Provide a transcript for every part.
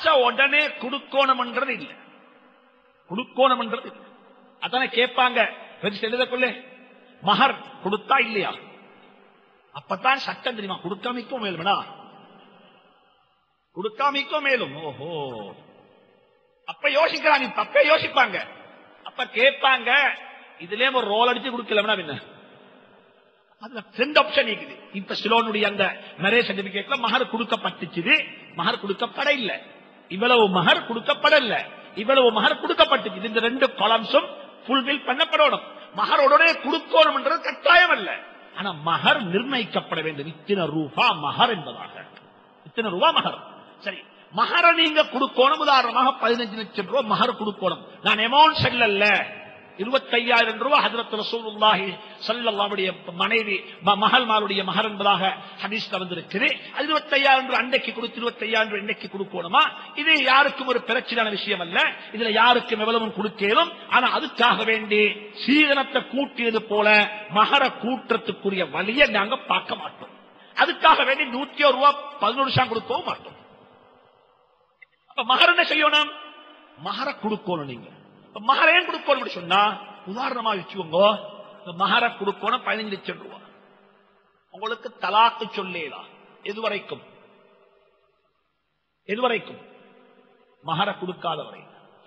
உடனே குடுக்கோணம்ன்றது இல்ல குடுக்கோணம்ன்றது இல்ல அதானே கேட்பாங்க பெருசு எழுதக்குள்ளே மகர் கொடுத்தா இல்லையா அப்பதான் சட்டம் தெரியுமா கொடுக்காமிக்கும் மேலும்னா கொடுக்காமிக்கும் மேலும் ஓஹோ அப்ப யோசிக்கிறாங்க இப்ப அப்ப யோசிப்பாங்க அப்ப கேட்பாங்க இதுலயே ஒரு ரோல் அடிச்சு கொடுக்கலன்னா என்ன அதுல ரெண்டு ஆப்ஷன் இருக்குது இப்ப சிலோனுடைய அந்த மேரேஜ் சர்டிபிகேட்ல மகர் கொடுக்கப்பட்டுச்சு மகர் கொடுக்கப்பட இல்ல இவ்வளவு மகர் கொடுக்கப்படல இவ்வளவு மகர் கொடுக்கப்பட்டுச்சு இந்த ரெண்டு காலம்ஸும் ஃபுல்பில் பண்ணப்படணும் மகர் உடனே கொடுக்கணும்ன்றது கட்டாயம் அல்ல ஆனா மகர் நிர்ணயிக்கப்பட வேண்டும் இத்தனை ரூபா மகர் என்பதாக இத்தனை ரூபா மகர் சரி மகர நீங்க கொடுக்கணும் உதாரணமாக பதினஞ்சு லட்சம் ரூபாய் மகர் கொடுக்கணும் நான் அமௌண்ட் சொல்லல இருபத்தையாயிரம் ரூபாய் ஹதரத் ரசூலுல்லாஹி ஸல்லல்லாஹுடைய மனைவி ம- மகள்மாருடைய மகர் என்பதாக ஹதீஸ்ல வந்திருக்குது அது இருபத்தையாயிரம் ரூபாய் அன்றைக்கு கொடுத்து இருபத்தையாயிரம் ரூபாய் இன்னைக்கு கொடுக்கணுமா இது யாருக்கும் ஒரு பிரச்சனையான விஷயம் அல்ல இதுல யாருக்கும் எவ்வளவும் கொடுக்கலும் ஆனா அதுக்காக வேண்டி சீதனத்தை கூட்டியது போல மகர கூற்றத்துக்குரிய வழியை நாங்க பார்க்க மாட்டோம் அதுக்காக வேண்டி நூத்தி ஒரு ரூபாய் பதினோரு வருஷம் கொடுக்கவும் மாட்டோம் அப்ப மகர் என்ன செய்யணும் மகர கொடுக்கணும் நீங்க இப்ப மகர ஏன் கொடுக்கணும் அப்படி சொன்னா உதாரணமா வச்சுக்கோங்க இந்த மகர கொடுக்கணும் பதினஞ்சு லட்சம் ரூபாய் உங்களுக்கு தலாக்கு சொல்லேதான் எதுவரைக்கும் எதுவரைக்கும் மகர கொடுக்காத வரை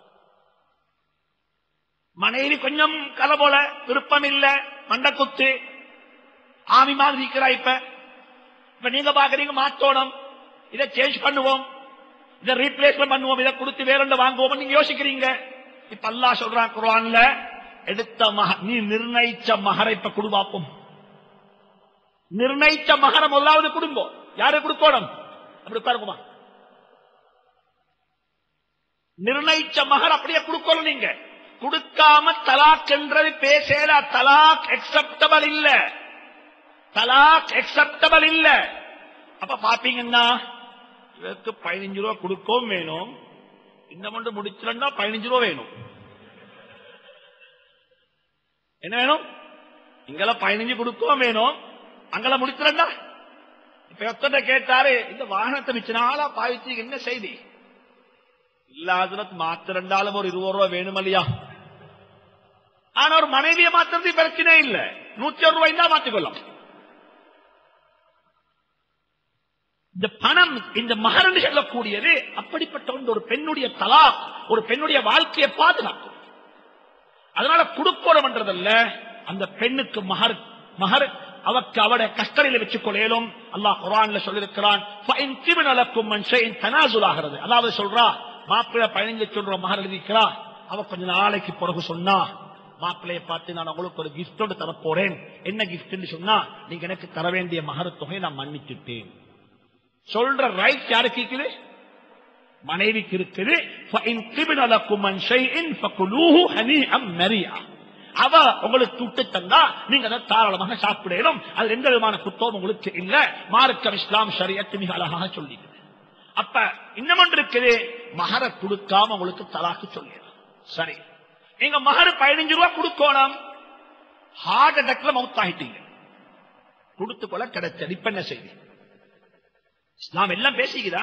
மனைவி கொஞ்சம் கலை போல விருப்பம் இல்ல மண்டக்குத்து ஆமி மாதிரி இருக்கிறா இப்ப இப்ப நீங்க பாக்குறீங்க மாத்தோணும் இதை சேஞ்ச் பண்ணுவோம் இதை ரீப்ளேஸ்மெண்ட் பண்ணுவோம் இதை கொடுத்து வேற ஒன்று வாங்குவோம் நீங்க யோசிக்கிறீங்க இப்ப அல்லாஹ் சொல்றான் குர்ஆன்ல எடுத்த மக நீ நிர்ணயிச்ச மகரை இப்ப குடுவாப்போம் நிர்ணயிச்ச மகரம் முதலாவது குடும்பம் யாரு கொடுக்கணும் அப்படி பாருங்கம்மா நிர்ணயிச்ச மகர் அப்படியே கொடுக்கணும் நீங்க கொடுக்காம தலாக் என்றது பேசல தலாக் அக்செப்டபிள் இல்ல தலாக் அக்செப்டபிள் இல்ல அப்ப பாப்பீங்கன்னா இதற்கு பதினஞ்சு ரூபா கொடுக்கவும் வேணும் இந்த மட்டும் முடிச்சிடா பதினஞ்சு ரூபா வேணும் என்ன வேணும் இங்கெல்லாம் பதினஞ்சு கொடுக்கவும் வேணும் அங்கெல்லாம் முடிச்சிடா இப்ப எத்தனை கேட்டாரு இந்த வாகனத்தை மிச்ச நாளா பாவிச்சு என்ன செய்தி இல்லாத மாத்திரண்டாலும் ஒரு இருபது ரூபாய் வேணும் இல்லையா ஆனா ஒரு மனைவியை மாத்திரது பிரச்சனை இல்ல நூத்தி ஒரு ரூபாய் தான் மாத்திக்கொள்ளலாம் இந்த பணம் இந்த மகரன்னு சொல்லக்கூடியது அப்படிப்பட்ட ஒன்று ஒரு பெண்ணுடைய தலா ஒரு பெண்ணுடைய வாழ்க்கையை பாதுகாக்கும் அதனால கொடுக்கணும்ன்றதல்ல அந்த பெண்ணுக்கு மகர் மகர் அவக்கு அவட கஸ்டடியில வச்சுக் கொள்ளையிலும் அல்லாஹ் குரான்ல சொல்லியிருக்கிறான் "ஃபைன் கிபின லக்கும் மன் ஷைஇன் தனாசுல் ஆகிறது அதாவது சொல்றா மாப்பிள்ளை பதினஞ்சு லட்சம் ரூபாய் மகர் எழுதிக்கிறா அவ கொஞ்ச நாளைக்கு பிறகு சொன்னா மாப்பிள்ளைய பார்த்து நான் உங்களுக்கு ஒரு கிஃப்டோடு தரப்போறேன் என்ன கிஃப்ட்னு சொன்னா நீங்க எனக்கு தர வேண்டிய மகர் தொகையை நான் மன்னிச்சுட்டேன் சொல்ற ரைட் யாருக்கு இருக்குது மனைவிக்கு இருக்குது فَإِنْ تِبْنَ لَكُمْ عَنْ شَيْءٍ فَكُلُوهُ هَنِيئًا مَرِيئًا அவ உங்களுக்கு விட்டு தந்தா நீங்க அதை தாராளமாக சாப்பிடணும் அது எந்த விதமான குத்தம் உங்களுக்கு இல்ல மார்க்கம் இஸ்லாம் ஷரியத்து மிக அழகாக சொல்லிக்குது அப்ப இன்னும் ஒன்று இருக்குது மகர கொடுக்காம உங்களுக்கு தலாக்கு சொல்லிடும் சரி நீங்க மகர் பதினஞ்சு ரூபாய் கொடுக்கணும் ஹார்ட் அட்டாக்ல மவுத் ஆகிட்டீங்க கொடுத்து கொள்ள கிடைச்சது இப்ப என்ன செய்தி இஸ்லாம் எல்லாம் பேசிக்குதா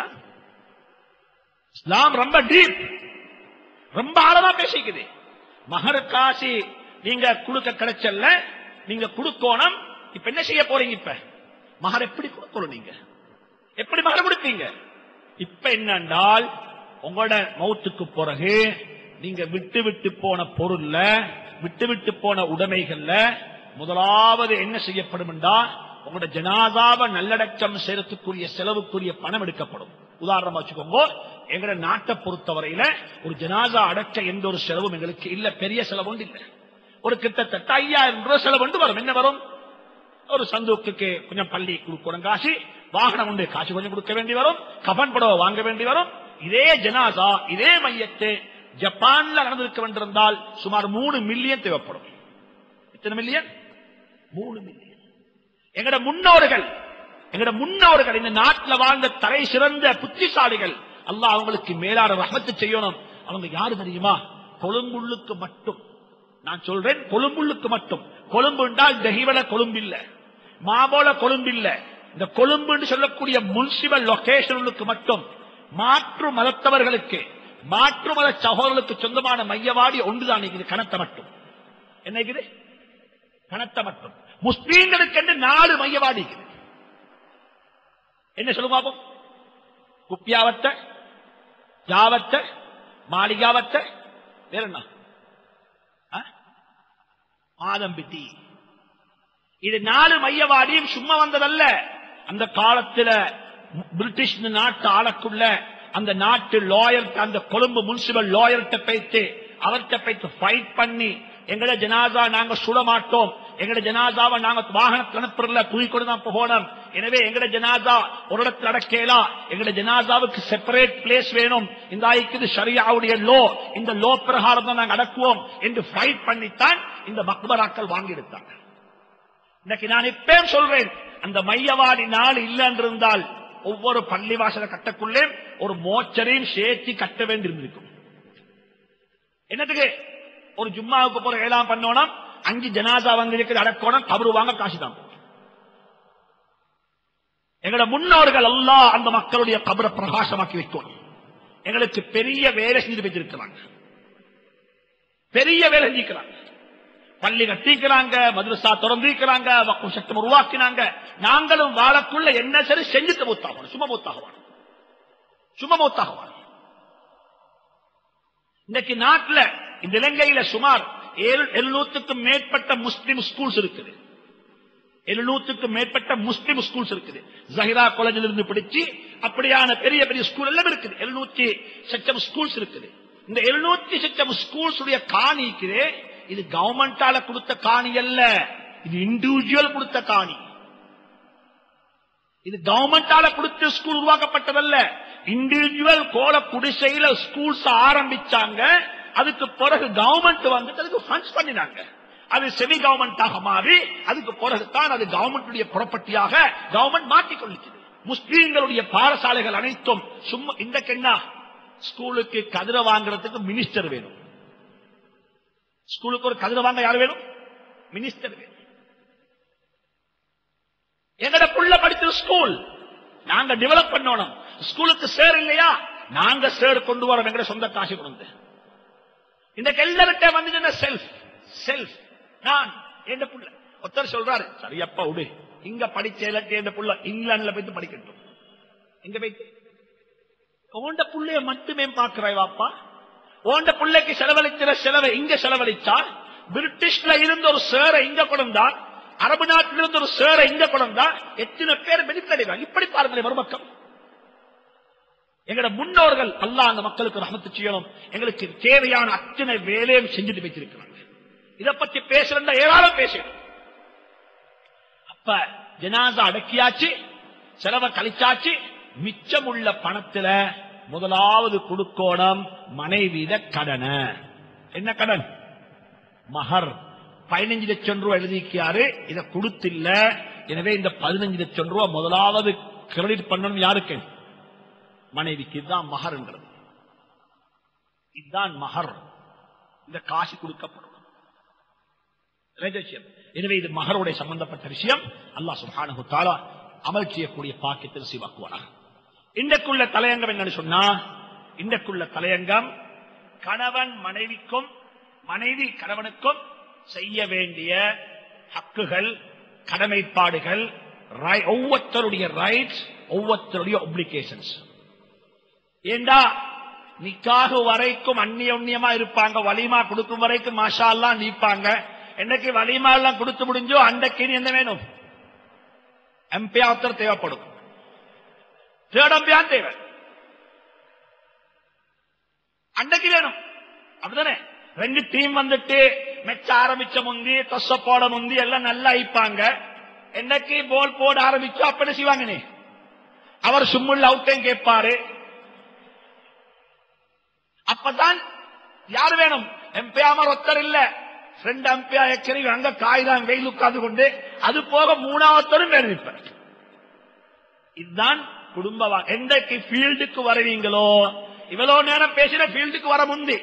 இஸ்லாம் ரொம்ப டீப் ரொம்ப ஆழமா பேசிக்குது மகர காசி நீங்க கொடுக்க கிடைச்சல்ல நீங்க கொடுக்கணும் இப்ப என்ன செய்ய போறீங்க இப்ப மகர் எப்படி கொடுக்கணும் நீங்க எப்படி மகர் கொடுப்பீங்க இப்ப என்னென்றால் உங்களோட மௌத்துக்கு பிறகு நீங்க விட்டு விட்டு போன பொருள்ல விட்டு விட்டு போன உடைமைகள்ல முதலாவது என்ன செய்யப்படும் என்றால் உங்களோட ஜனாதாவை நல்லடக்கம் செய்யறதுக்குரிய செலவுக்குரிய பணம் எடுக்கப்படும் உதாரணமா வச்சுக்கோங்க எங்கட நாட்டை பொறுத்தவரையில ஒரு ஜனாதா அடக்க எந்த ஒரு செலவும் எங்களுக்கு இல்ல பெரிய செலவு ஒன்று இல்ல ஒரு கிட்டத்தட்ட ஐயாயிரம் ரூபாய் செலவு ஒன்று வரும் என்ன வரும் ஒரு சந்தூக்குக்கு கொஞ்சம் பள்ளி கொடுக்கணும் காசு வாகனம் உண்டு காசு கொஞ்சம் கொடுக்க வேண்டி வரும் கபன் புடவை வாங்க வேண்டி வரும் இதே ஜனாசா இதே மையத்து ஜப்பான்ல நடந்திருக்க வேண்டியிருந்தால் சுமார் மூணு மில்லியன் தேவைப்படும் எத்தனை மில்லியன் மூணு மில்லியன் எங்கட முன்னோர்கள் எங்கட முன்னோர்கள் இந்த நாட்டில் வாழ்ந்த தலை சிறந்த புத்திசாலிகள் அல்லாஹ் அவங்களுக்கு மேலான ரஹமத்து செய்யணும் அவங்க யாரு தெரியுமா கொழும்புள்ளுக்கு மட்டும் நான் சொல்றேன் கொழும்புள்ளுக்கு மட்டும் கொழும்பு என்றால் தெஹிவல கொழும்பு இல்ல மாபோல கொழும்பு இல்ல இந்த கொழும்புன்னு சொல்லக்கூடிய முன்சிபல் லொகேஷனுக்கு மட்டும் மாற்று மதத்தவர்களுக்கு மாற்று மத சகோதரர்களுக்கு சொந்தமான மையவாடி ஒன்றுதான் இது கணத்த மட்டும் என்ன இருக்குது கணத்த மட்டும் முஸ்லீம்களுக்கு என்று நாலு மையவாடி இருக்குது என்ன சொல்லுங்க பாப்போம் குப்பியாவத்த ஜாவத்த மாளிகாவத்த வேற என்ன ஆ? மாதம்பிட்டி இது நாலு மையவாடியும் சும்மா வந்ததல்ல அந்த காலத்துல பிரிட்டிஷ் நாட்டு ஆளக்குள்ள அந்த நாட்டு லாயர் அந்த கொழும்பு முனிசிபல் லாயர்கிட்ட போயிட்டு அவர்கிட்ட போயிட்டு ஃபைட் பண்ணி எங்கட ஜனாதா நாங்க சுட மாட்டோம் எங்கட ஜனாதாவை நாங்க வாகனத்தில் அனுப்புறதுல தூக்கி கொண்டு தான் போகணும் எனவே எங்கட ஜனாதா ஒரு இடத்துல அடக்கலாம் எங்கட ஜனாதாவுக்கு செப்பரேட் பிளேஸ் வேணும் இந்த ஆய்க்குது ஷரியாவுடைய லோ இந்த லோ பிரகாரம் தான் நாங்க அடக்குவோம் என்று ஃபைட் பண்ணித்தான் இந்த மக்பராக்கள் வாங்கி எடுத்தாங்க இன்னைக்கு நான் இப்பயும் சொல்றேன் அந்த மையவாடி நாள் இல்லைன்னு இருந்தால் ஒவ்வொரு பள்ளிவாசல கட்டக்குள்ளே ஒரு மோச்சரையும் சேர்த்து கட்ட வேண்டியிருந்திருக்கும் என்னத்துக்கு ஒரு ஜும்மாவுக்கு போற ஏழாம் பண்ணோம் அஞ்சு ஜனாதா வந்து இருக்கிற அடக்கோணம் கபரு வாங்க காசு தான் எங்களோட முன்னோர்கள் எல்லாம் அந்த மக்களுடைய கபரை பிரகாசமாக்கி வைக்கணும் எங்களுக்கு பெரிய வேலை செஞ்சு வச்சிருக்கிறாங்க பெரிய வேலை செஞ்சிருக்கிறாங்க பள்ளி கட்டிக்கிறாங்க மதுரசா திறந்திருக்கிறாங்க வக்கும் சட்டம் உருவாக்கினாங்க நாங்களும் வாழக்குள்ள என்ன சரி செஞ்சுட்டு மூத்தாகணும் சும்மா மூத்தாகவான் சும்மா மூத்தாகவான் இன்னைக்கு நாட்டுல இந்த இலங்கையில சுமார் ஏழு- எழுநூத்துக்கும் மேற்பட்ட முஸ்லிம் ஸ்கூல்ஸ் இருக்குது எழுநூத்துக்கும் மேற்பட்ட முஸ்லிம் ஸ்கூல்ஸ் இருக்குது ஜஹிரா காலேஜில் இருந்து பிடிச்சு அப்படியான பெரிய பெரிய ஸ்கூல் எல்லாம் இருக்குது எழுநூத்தி சச்சம் ஸ்கூல்ஸ் இருக்குது இந்த எழுநூத்தி சச்சம் ஸ்கூல்ஸ் உடைய காணி இருக்குதே இது கவர்மெண்டால கொடுத்த காணி அல்ல இது இண்டிவிஜுவல் கொடுத்த காணி இது கவர்மெண்டால கொடுத்த ஸ்கூல் உருவாக்கப்பட்டதல்ல இண்டிவிஜுவல் கோல குடிசையில ஸ்கூல்ஸ் ஆரம்பிச்சாங்க அதுக்கு பிறகு கவர்மெண்ட் வந்துட்டு அதுக்கு ஃபண்ட்ஸ் பண்ணினாங்க அது செமி கவர்மெண்டாக மாறி அதுக்கு பிறகுதான் அது கவர்மெண்டுடைய ப்ராப்பர்ட்டியாக கவர்மெண்ட் மாற்றிக் கொள்ளுச்சு முஸ்லீம்களுடைய பாடசாலைகள் அனைத்தும் சும்மா இந்த கென்னா ஸ்கூலுக்கு கதிரை வாங்குறதுக்கு மினிஸ்டர் வேணும் ஸ்கூலுக்கு ஒரு கதிரை வாங்க யார் வேணும் மினிஸ்டர் வேணும் எங்கட புள்ள படிச்ச ஸ்கூல் நாங்க டெவலப் பண்ணணும் ஸ்கூலுக்கு சேர் இல்லையா நாங்க சேர் கொண்டு வரோம் எங்கட சொந்த காசு கொண்டு இந்த எல்லார்கிட்ட வந்து செல்ஃப் செல்ஃப் நான் என் புள்ள ஒருத்தர் சொல்றாரு சரியப்பா விடு இங்க படிச்ச இல்லாட்டி என் புள்ள இங்கிலாந்துல போயிட்டு படிக்கட்டும் எங்க போயிட்டு உண்ட புள்ளைய மட்டுமே பாக்குறாய் வாப்பா உண்ட புள்ளைக்கு செலவழிக்கிற செலவை இங்க செலவழிச்சா பிரிட்டிஷ்ல இருந்து ஒரு சேரை இங்க கொண்டா அரபு நாட்டில் இருந்து ஒரு சேரை இங்க கொண்டா எத்தனை பேர் பெனிஃபிட் இப்படி பாருங்களேன் மறுபக்கம் எங்கட முன்னோர்கள் அல்லாஹ் அந்த மக்களுக்கு ரஹமத்து செய்யணும் எங்களுக்கு தேவையான அத்தனை வேலையும் செஞ்சுட்டு வச்சிருக்கிறாங்க இத பத்தி பேசுறா ஏராளம் பேசணும் அப்ப ஜனாசா அடக்கியாச்சு செலவை கழிச்சாச்சு மிச்சமுள்ள பணத்துல முதலாவது கொடுக்கோணம் மனைவித கடனை என்ன கடன் மகர் பதினஞ்சு லட்சம் ரூபாய் எழுதிக்காரு இதை கொடுத்தில்ல எனவே இந்த பதினஞ்சு லட்சம் ரூபாய் முதலாவது கிரெடிட் பண்ணணும் யாருக்கு மனைவிக்கு இதுதான் மகர்ன்றது இதுதான் மகர் இந்த காசு கொடுக்கப்படும் ரகசியம். எனவே இது மகருடைய சம்பந்தப்பட்ட விஷயம் அல்லாஹ் சுப்ஹானஹு தஆலா அமல் செய்யக்கூடிய பாக்கியத்தை நசீவாக்குவானா இன்றைக்குள்ள தலையங்கம் என்னன்னு சொன்னா இன்றைக்குள்ள தலையங்கம் கணவன் மனைவிக்கும் மனைவி கணவனுக்கும் செய்ய வேண்டிய ஹக்குகள் கடமைப்பாடுகள் ரை- ஒவ்வொருத்தருடைய ரைட்ஸ் ஒவ்வொருத்தருடைய ஒப்ளிகேஷன்ஸ் ஏண்டா நிக்காக வரைக்கும் அந்நியமா இருப்பாங்க வலிமா கொடுக்கும் வரைக்கும் மாஷா எல்லாம் நீப்பாங்க என்னைக்கு வலிமா எல்லாம் கொடுத்து முடிஞ்சோ அன்றைக்கு இனி என்ன வேணும் எம்பியாத்தர் தேவைப்படும் தேர்ட் எம்பியான் தேவை அன்றைக்கு வேணும் அப்படிதானே ரெண்டு டீம் வந்துட்டு மெச்ச ஆரம்பிச்ச முந்தி தொச போட முந்தி எல்லாம் நல்லா ஐப்பாங்க என்னைக்கு போல் போட ஆரம்பிச்சோ அப்ப என்ன செய்வாங்க நீ அவர் சும்முள்ள அவுட்டையும் கேட்பாரு அப்பதான் யார் வேணும் எம்பியாமர் ஒத்தர் இல்ல ரெண்டு எம்பியா எக்கரி அங்க காய்தான் வெயில் உட்கார்ந்து கொண்டு அது போக மூணாவத்தரும் வேணும் இப்ப இதுதான் குடும்ப வா- என்றைக்கு ஃபீல்டுக்கு வருவீங்களோ இவ்வளவு நேரம் பேசின ஃபீல்டுக்கு வர முந்தி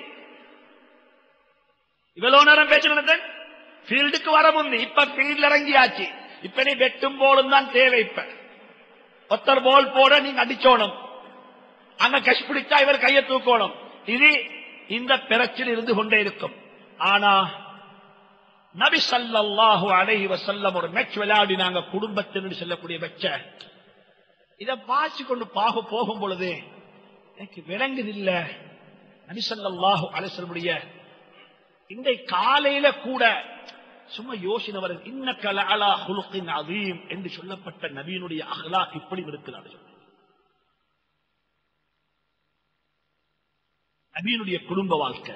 இவ்வளவு நேரம் பேசினது ஃபீல்டுக்கு வர முந்தி இப்ப ஃபீல்ட்ல இறங்கியாச்சு இப்ப நீ வெட்டும் போலும் தான் தேவை இப்ப ஒத்தர் போல் போட நீங்க அடிச்சோணும் அங்க கஷ் பிடிச்சா இவர் கையை தூக்கணும் இது இந்த பிரச்சில் இருந்து கொண்டே இருக்கும் ஆனா நபி ஸல்லல்லாஹு அலைஹி வஸல்லம் ஒரு மேட்ச் விளையாடினாங்க குடும்பத்தினர் சொல்லக்கூடிய வெச்ச இத வாசி கொண்டு பாக போகும் பொழுது எனக்கு விளங்குதில்ல நபி ஸல்லல்லாஹு அலைஹி வஸல்லமுடைய இந்த காலையில கூட சும்மா யோசினவர் இன்னக்க லஅலா ஹுலுகின் அதீம் என்று சொல்லப்பட்ட நபியினுடைய அஹ்லாக் இப்படி இருக்கிறார் நபியினுடைய குடும்ப வாழ்க்கை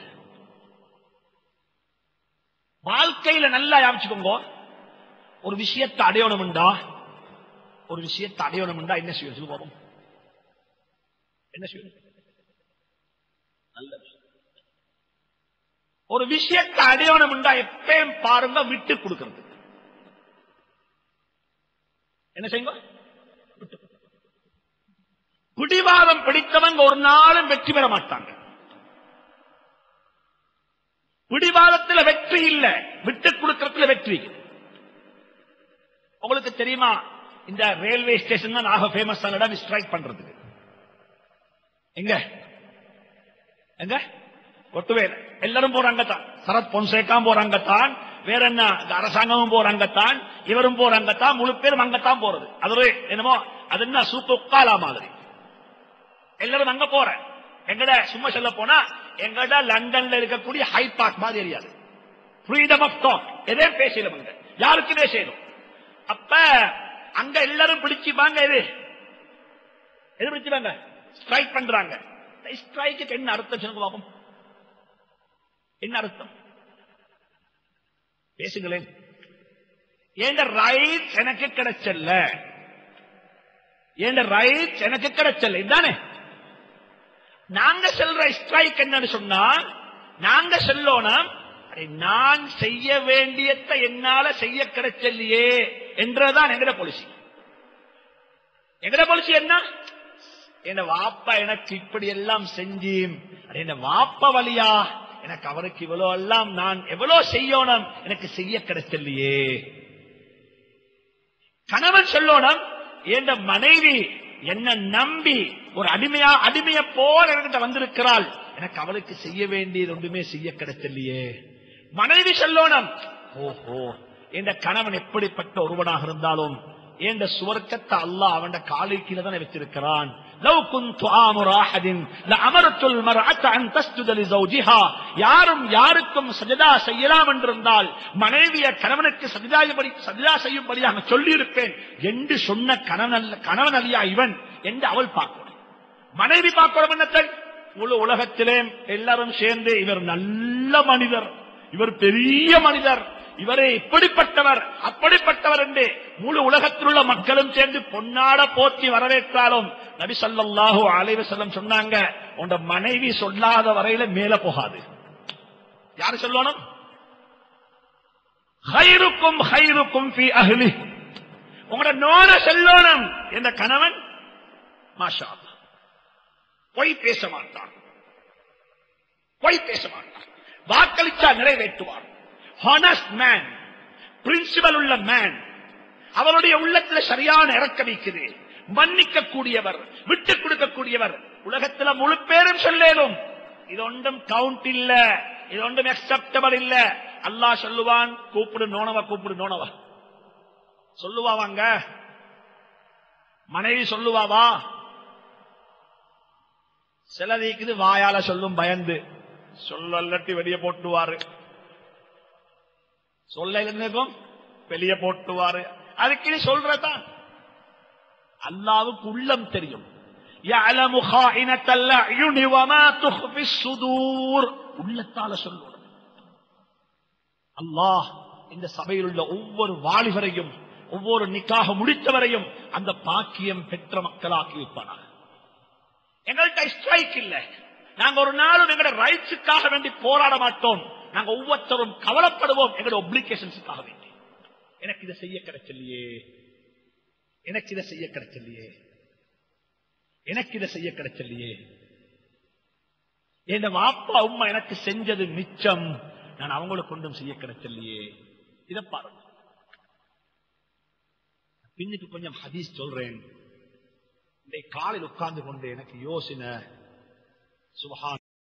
வாழ்க்கையில நல்லா யாமிச்சுக்கோங்க ஒரு விஷயத்தை அடையணும்டா ஒரு விஷயத்தை அடையணும்டா என்ன செய்யும் சொல்லுங்க பாப்போம். என்ன செய்யும் நல்ல விஷயம். ஒரு விஷயத்தை அடையணும்டா எப்பயும் பாருங்க விட்டு கொடுக்கிறது என்ன செய்யுங்க விட்டு கொடுக்கிறது. பிடிவாதம் பிடித்தவங்க ஒரு நாளும் வெற்றி பெற மாட்டாங்க பிடிவாதத்துல வெற்றி இல்ல விட்டு கொடுக்கறதுல வெற்றி உங்களுக்கு தெரியுமா இந்த ரயில்வே ஸ்டேஷன் தான் ஆக ஃபேமஸ் ஆன இடம் ஸ்ட்ரைக் பண்றதுக்கு எங்க எங்க ஒட்டுவேல எல்லாரும் போறாங்கத்தான் சரத் பொன்சேகாம் போறாங்கத்தான் வேற என்ன இந்த அரசாங்கமும் போறாங்கத்தான் இவரும் போறாங்கத்தான் முழு பேரும் அங்கத்தான் போறது அது ஒரு என்னமோ அது என்ன சூப்பு உக்காலா மாதிரி எல்லாரும் அங்க போற எங்கட சும்மா சொல்ல போனா எங்கட லண்டன்ல இருக்கக்கூடிய ஹை பார்க் மாதிரி தெரியாது ஃப்ரீடம் ஆஃப் டாக் எதே பேசலும் அங்க யாருக்குமே செய்யணும் அப்ப அங்க எல்லாரும் பிடிச்சுப்பாங்க எது எது பிடிச்சுப்பாங்க ஸ்ட்ரைக் பண்றாங்க ஸ்ட்ரைக்கு என்ன அர்த்தம் சொல்லுங்க பாப்போம் என்ன அர்த்தம் பேசுங்களேன் ஏண்ட ரைட் எனக்கு கிடைச்சல்ல ஏண்ட ரைட் எனக்கு கிடைச்சல்ல இதுதானே நாங்க செல்ற ஸ்ட்ரைக் என்னன்னு சொன்னா நாங்க செல்லோனம் அடே, நான் செய்ய வேண்டியதை என்னால செய்ய கிடைச்சல்லையே என்றதான் எங்கட பாலிசி எங்கட பாலிசி என்ன என் வாப்பா எனக்கு இப்படி எல்லாம் செஞ்சு அடே, என் வாப்பா வழியா எனக்கு அவருக்கு இவ்வளவு எல்லாம் நான் எவ்வளவு செய்யணும் எனக்கு செய்ய கிடைச்சல்லையே கணவன் சொல்லணும் என் மனைவி என்ன நம்பி ஒரு அடிமையா அடிமைய போல என்கிட்ட வந்திருக்கிறாள் எனக்கு அவளுக்கு செய்ய வேண்டியது ஒன்றுமே செய்ய கிடைச்சலையே மனைவி சொல்லணும் ஓஹோ என்ற கணவன் எப்படிப்பட்ட ஒருவனாக இருந்தாலும் என்ற சுவர்க்கத்தை அல்லாஹ் அவன் காலை கீழே தானே வச்சிருக்கிறான் لو كنت آمر أحد لأمرت المرأة أن تسجد لزوجها யாரும் யாருக்கும் சஜதா செய்யலாம் என்றிருந்தால் மனைவிய கணவனுக்கு சஜிதாயபடி சஜிதா செய்யும்படியாக சொல்லியிருப்பேன் என்று சொன்ன கணவன் அல்ல கணவன் அல்லையா இவன் என்று அவள் பார்க்கணும் மனைவி பார்க்கணும் என்னத்தை முழு உலகத்திலே எல்லாரும் சேர்ந்து இவர் நல்ல மனிதர் இவர் பெரிய மனிதர் இவரே இப்படிப்பட்டவர் அப்படிப்பட்டவர் என்று முழு உலகத்தில் உள்ள மக்களும் சேர்ந்து பொன்னாட போற்றி வரவேற்றாலும் நபி ஸல்லல்லாஹு அலைஹி வஸல்லம் சொன்னாங்க உண்ட மனைவி சொல்லாத வரையில மேல போகாது யாரு சொல்லணும் ஹைருக்கும் ஹைருக்கும் ஃபி அஹ்லி உங்களோட நோன செல்லோனம் என்ற கணவன் மாஷா அல்லாஹ். பொய் பேச மாட்டான் பொய் பேச மாட்டான் வாக்களிச்சா நிறைவேற்றுவார் ஹானஸ்ட் மேன் பிரின்சிபல் உள்ள மேன் அவருடைய உள்ளத்துல சரியான இறக்கம் இருக்குது மன்னிக்க கூடியவர் விட்டுக் கொடுக்கக்கூடியவர் உலகத்துல முழு பேரும் சொல்லேலும் இது ஒன்றும் கவுண்ட் இல்ல இது ஒன்றும் அக்செப்டபிள் இல்ல அல்லாஹ் சொல்லுவான் கூப்பிடு நோனவா கூப்பிடு நோனவா சொல்லுவாவாங்க மனைவி சொல்லுவாவா சிலதிக்குது வாயால சொல்லும் பயந்து சொல்லல்லட்டி வெளியே போட்டுவாரு சொல்ல இருக்கும் வெளியே போட்டுவாரு அதுக்கு நீ சொல்றதான் அல்லாவுக்கு உள்ளம் தெரியும் يعلم خائنة الأعين وما تخفي الصدور உள்ளத்தால சொல்லணும் அல்லாஹ் இந்த சபையில் உள்ள ஒவ்வொரு வாலிபரையும் ஒவ்வொரு நிக்காக முடித்தவரையும் அந்த பாக்கியம் பெற்ற மக்களாக்கி வைப்பானாக எங்கள்கிட்ட ஸ்ட்ரைக் இல்ல நாங்க ஒரு நாளும் எங்களோட ரைட்ஸுக்காக வேண்டி போராட மாட்டோம் நாங்க ஒவ்வொருத்தரும் கவலைப்படுவோம் எங்களோட ஒப்ளிகேஷன்ஸுக்காக வேண்டி எனக்கு இதை செய்ய கிடைச்சலையே எனக்கு இதை செய்ய கிடைச்சலையே எனக்கு இதை செய்ய கிடைச்சலையே என் வாப்பா உம்மா எனக்கு செஞ்சது மிச்சம் நான் அவங்களுக்கு கொண்டும் செய்ய கிடைச்சலையே இதை பாருங்க பின்னுக்கு கொஞ்சம் ஹதீஸ் சொல்றேன் இன்றைக்கு காலையில் உட்கார்ந்து கொண்டு எனக்கு யோசனை சுபஹான்